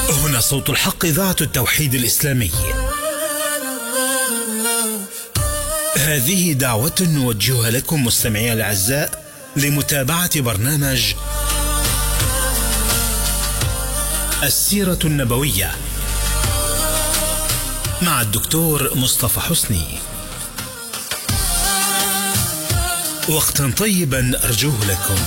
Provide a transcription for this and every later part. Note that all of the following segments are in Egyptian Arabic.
هنا صوت الحق إذاعة التوحيد الإسلامي هذه دعوة نوجهها لكم مستمعي الأعزاء لمتابعة برنامج السيرة النبوية مع الدكتور مصطفى حسني وقتا طيبا أرجوه لكم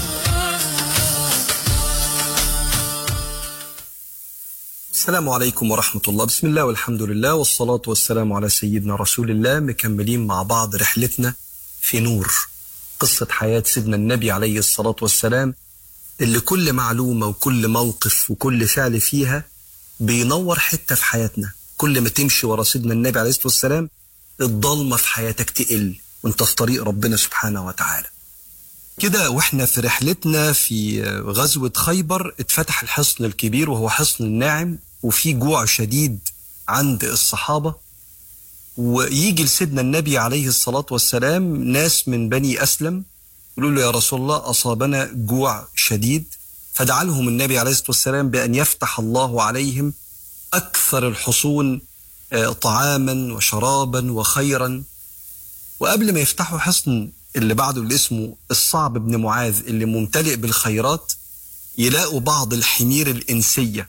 السلام عليكم ورحمة الله بسم الله والحمد لله والصلاة والسلام على سيدنا رسول الله مكملين مع بعض رحلتنا في نور قصة حياة سيدنا النبي عليه الصلاة والسلام اللي كل معلومة وكل موقف وكل فعل فيها بينور حتة في حياتنا كل ما تمشي ورا سيدنا النبي عليه الصلاة والسلام الضلمة في حياتك تقل وانت في طريق ربنا سبحانه وتعالى كده واحنا في رحلتنا في غزوة خيبر اتفتح الحصن الكبير وهو حصن الناعم وفي جوع شديد عند الصحابة ويجي لسيدنا النبي عليه الصلاة والسلام ناس من بني أسلم يقولوا له يا رسول الله أصابنا جوع شديد فدعا لهم النبي عليه الصلاة والسلام بأن يفتح الله عليهم أكثر الحصون طعاما وشرابا وخيرا وقبل ما يفتحوا حصن اللي بعده اللي اسمه الصعب بن معاذ اللي ممتلئ بالخيرات يلاقوا بعض الحمير الإنسية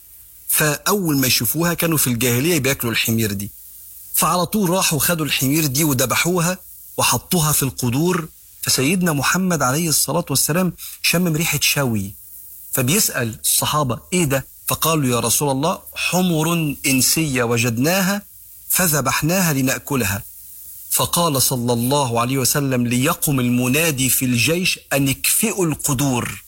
فأول ما يشوفوها كانوا في الجاهلية بياكلوا الحمير دي فعلى طول راحوا خدوا الحمير دي وذبحوها وحطوها في القدور فسيدنا محمد عليه الصلاة والسلام شمم ريحة شوي فبيسأل الصحابة ايه ده فقالوا يا رسول الله حمر إنسية وجدناها فذبحناها لنأكلها فقال صلى الله عليه وسلم ليقم المنادي في الجيش أن اكفئوا القدور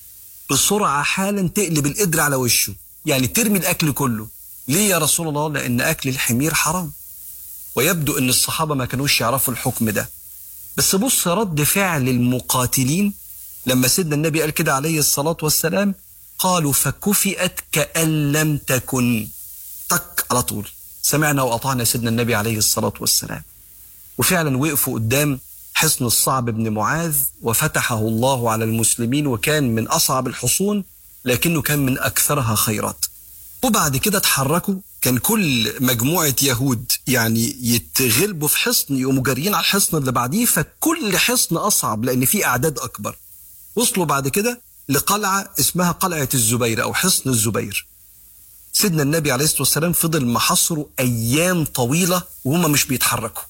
بسرعة حالا تقلب القدر على وشه يعني ترمي الأكل كله ليه يا رسول الله لأن أكل الحمير حرام ويبدو أن الصحابة ما كانوش يعرفوا الحكم ده بس بص رد فعل المقاتلين لما سيدنا النبي قال كده عليه الصلاة والسلام قالوا فكفئت كأن لم تكن تك على طول سمعنا وأطعنا سيدنا النبي عليه الصلاة والسلام وفعلا وقفوا قدام حصن الصعب بن معاذ وفتحه الله على المسلمين وكان من أصعب الحصون لكنه كان من أكثرها خيرات وبعد كده اتحركوا كان كل مجموعة يهود يعني يتغلبوا في حصن يقوموا جاريين على الحصن اللي بعديه فكل حصن أصعب لأن فيه أعداد أكبر وصلوا بعد كده لقلعة اسمها قلعة الزبير أو حصن الزبير سيدنا النبي عليه الصلاة والسلام فضل محاصره أيام طويلة وهم مش بيتحركوا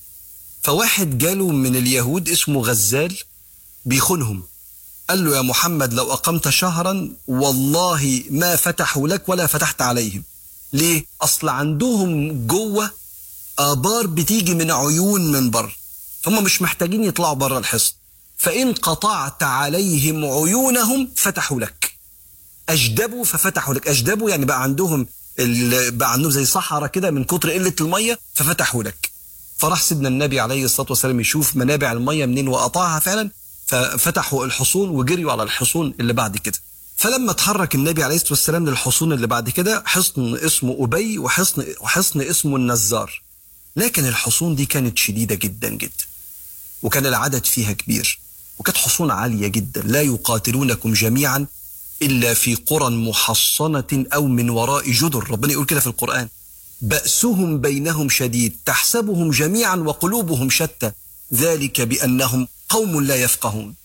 فواحد جاله من اليهود اسمه غزال بيخونهم قال له يا محمد لو أقمت شهرا والله ما فتحوا لك ولا فتحت عليهم ليه؟ أصل عندهم جوه آبار بتيجي من عيون من بره هم مش محتاجين يطلعوا بره الحصن فإن قطعت عليهم عيونهم فتحوا لك أجدبوا ففتحوا لك أجدبوا يعني بقى عندهم بقى عندهم زي صحراء كده من كتر قلة المية ففتحوا لك فراح سيدنا النبي عليه الصلاة والسلام يشوف منابع المية منين وقطعها فعلا ففتحوا الحصون وجريوا على الحصون اللي بعد كده فلما اتحرك النبي عليه الصلاة والسلام للحصون اللي بعد كده حصن اسمه أبي وحصن, وحصن اسمه النزار لكن الحصون دي كانت شديدة جدا جدا وكان العدد فيها كبير وكانت حصون عالية جدا لا يقاتلونكم جميعا إلا في قرى محصنة أو من وراء جدر ربنا يقول كده في القرآن بأسهم بينهم شديد تحسبهم جميعا وقلوبهم شتى ذلك بأنهم قوم لا يفقهون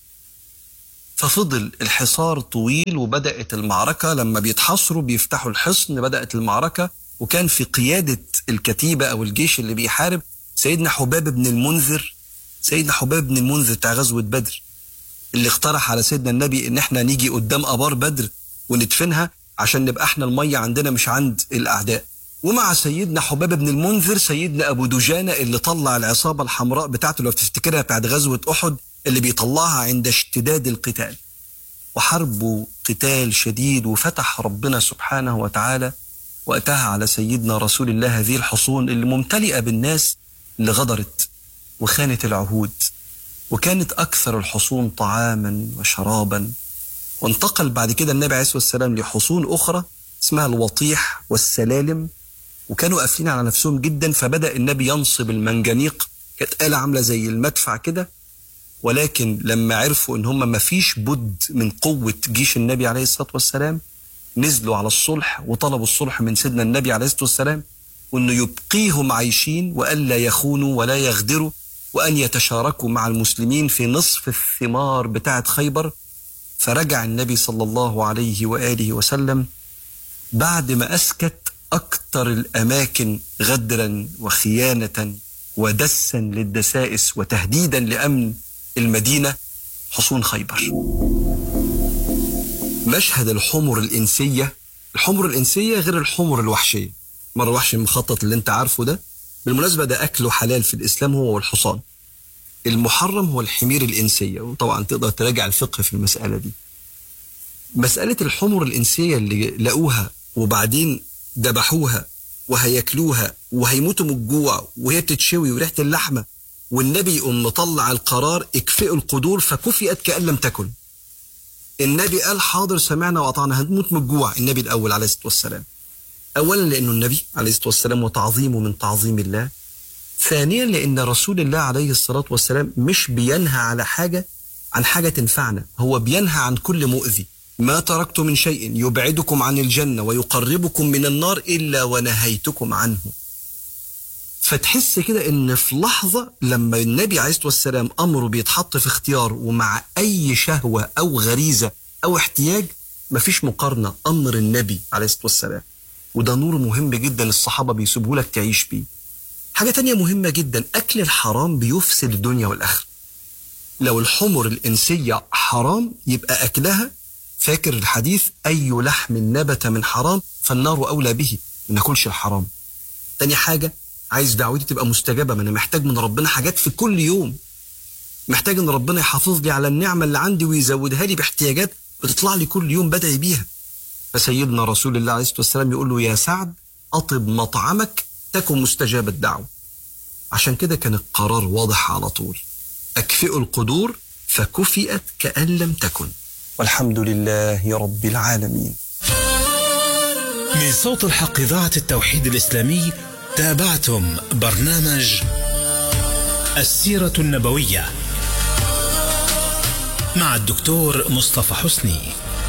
ففضل الحصار طويل وبدأت المعركة لما بيتحصروا بيفتحوا الحصن بدأت المعركة وكان في قيادة الكتيبة أو الجيش اللي بيحارب سيدنا حباب بن المنذر سيدنا حباب بن المنذر بتاع غزوة بدر اللي اقترح على سيدنا النبي ان احنا نيجي قدام ابار بدر وندفنها عشان نبقى احنا المية عندنا مش عند الاعداء ومع سيدنا حباب بن المنذر سيدنا ابو دجانة اللي طلع العصابة الحمراء بتاعته لو تفتكرها بتاعت غزوة احد اللي بيطلعها عند اشتداد القتال وحربوا قتال شديد وفتح ربنا سبحانه وتعالى واتاها على سيدنا رسول الله هذه الحصون اللي ممتلئة بالناس اللي غدرت وخانت العهود وكانت أكثر الحصون طعاما وشرابا وانتقل بعد كده النبي عليه الصلاة والسلام لحصون أخرى اسمها الوطيح والسلالم وكانوا قافلين على نفسهم جدا فبدأ النبي ينصب المنجنيق كانت آلة عاملة زي المدفع كده ولكن لما عرفوا ان هم ما فيش بد من قوة جيش النبي عليه الصلاة والسلام نزلوا على الصلح وطلبوا الصلح من سيدنا النبي عليه الصلاة والسلام وأنه يبقيهم عايشين وألا يخونوا ولا يغدروا وأن يتشاركوا مع المسلمين في نصف الثمار بتاعة خيبر فرجع النبي صلى الله عليه وآله وسلم بعد ما أسكت أكثر الأماكن غدرا وخيانة ودسا للدسائس وتهديدا لأمن المدينة حصون خيبر مشهد الحمر الإنسية الحمر الإنسية غير الحمر الوحشية مرة الوحش المخطط اللي انت عارفه ده بالمناسبة ده أكله حلال في الإسلام هو والحصان المحرم هو الحمير الإنسية وطبعا تقدر تراجع الفقه في المسألة دي مسألة الحمر الإنسية اللي لقوها وبعدين ذبحوها وهياكلوها وهيموتوا من الجوع وهي بتتشوي وريحة اللحمة والنبي يقوم مطلع القرار اكفئوا القدور فكفئت كأن لم تكن النبي قال حاضر سمعنا وأطعنا هنموت من الجوع النبي الأول عليه الصلاة والسلام أولا لأنه النبي عليه الصلاة والسلام وتعظيمه من تعظيم الله ثانيا لأن رسول الله عليه الصلاة والسلام مش بينهى على حاجة عن حاجة تنفعنا هو بينهى عن كل مؤذي ما تركت من شيء يبعدكم عن الجنة ويقربكم من النار إلا ونهيتكم عنه فتحس كده ان في لحظة لما النبي عليه الصلاة والسلام امره بيتحط في اختيار ومع اي شهوة او غريزة او احتياج مفيش مقارنة امر النبي عليه الصلاة والسلام وده نور مهم جدا الصحابة بيسيبوه لك تعيش بيه حاجة تانية مهمة جدا اكل الحرام بيفسد الدنيا والاخرة لو الحمر الانسية حرام يبقى اكلها فاكر الحديث اي لحم نبت من حرام فالنار اولى به ما ناكلش الحرام تاني حاجة عايز دعوتي تبقى مستجابه ما انا محتاج من ربنا حاجات في كل يوم محتاج ان ربنا يحافظ لي على النعمه اللي عندي ويزودها لي باحتياجات بتطلع لي كل يوم بدعي بيها فسيدنا رسول الله عليه الصلاه والسلام يقول له يا سعد اطب مطعمك تكن مستجاب الدعوه عشان كده كان القرار واضح على طول اكفئوا القدور فكفئت كان لم تكن والحمد لله رب العالمين من صوت الحق إذاعة التوحيد الإسلامي تابعتم برنامج السيرة النبوية مع الدكتور مصطفى حسني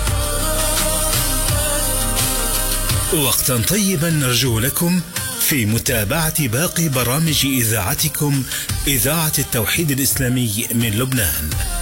وقتا طيبا نرجو لكم في متابعة باقي برامج إذاعتكم إذاعة التوحيد الإسلامي من لبنان